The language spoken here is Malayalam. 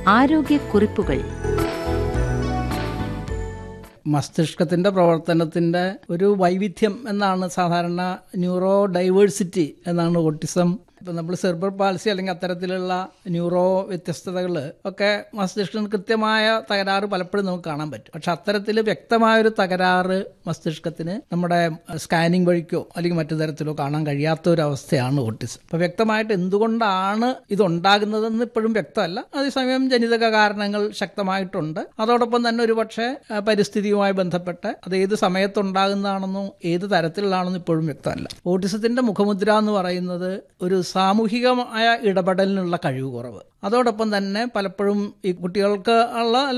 ആരോഗ്യക്കുറിപ്പുകൾ മസ്തിഷ്കത്തിന്റെ പ്രവർത്തനത്തിന്റെ ഒരു വൈവിധ്യം എന്നാണ് സാധാരണ ന്യൂറോ ഡൈവേഴ്സിറ്റി എന്നാണ് ഓട്ടിസം ഇപ്പം നമ്മൾ സെർബർ പാൽസി അല്ലെങ്കിൽ അത്തരത്തിലുള്ള ന്യൂറോ വ്യത്യസ്തതകൾ ഒക്കെ മസ്തിഷ്കത്തിന് കൃത്യമായ തകരാറ് പലപ്പോഴും നമുക്ക് കാണാൻ പറ്റും പക്ഷെ അത്തരത്തിൽ വ്യക്തമായൊരു തകരാറ് മസ്തിഷ്കത്തിന് നമ്മുടെ സ്കാനിങ് വഴിക്കോ അല്ലെങ്കിൽ മറ്റു തരത്തിലോ കാണാൻ കഴിയാത്ത ഒരു അവസ്ഥയാണ് ഓട്ടിസം അപ്പോൾ വ്യക്തമായിട്ട് എന്തുകൊണ്ടാണ് ഇതുണ്ടാകുന്നതെന്ന് ഇപ്പോഴും വ്യക്തമല്ല അതേസമയം ജനിതക കാരണങ്ങൾ ശക്തമായിട്ടുണ്ട് അതോടൊപ്പം തന്നെ ഒരു പക്ഷേ ആ, പരിസ്ഥിതിയുമായി ബന്ധപ്പെട്ട് അത് ഏത് സമയത്തുണ്ടാകുന്നതാണെന്നോ ഏത് തരത്തിലുള്ളതാണെന്നോ ഇപ്പോഴും വ്യക്തമല്ല ഓട്ടിസത്തിന്റെ മുഖമുദ്ര എന്ന് പറയുന്നത് ഒരു സാമൂഹികമായ ഇടപെടലിനുള്ള കഴിവ് കുറവ് അതോടൊപ്പം തന്നെ പലപ്പോഴും ഈ കുട്ടികൾക്ക് ഉള്ള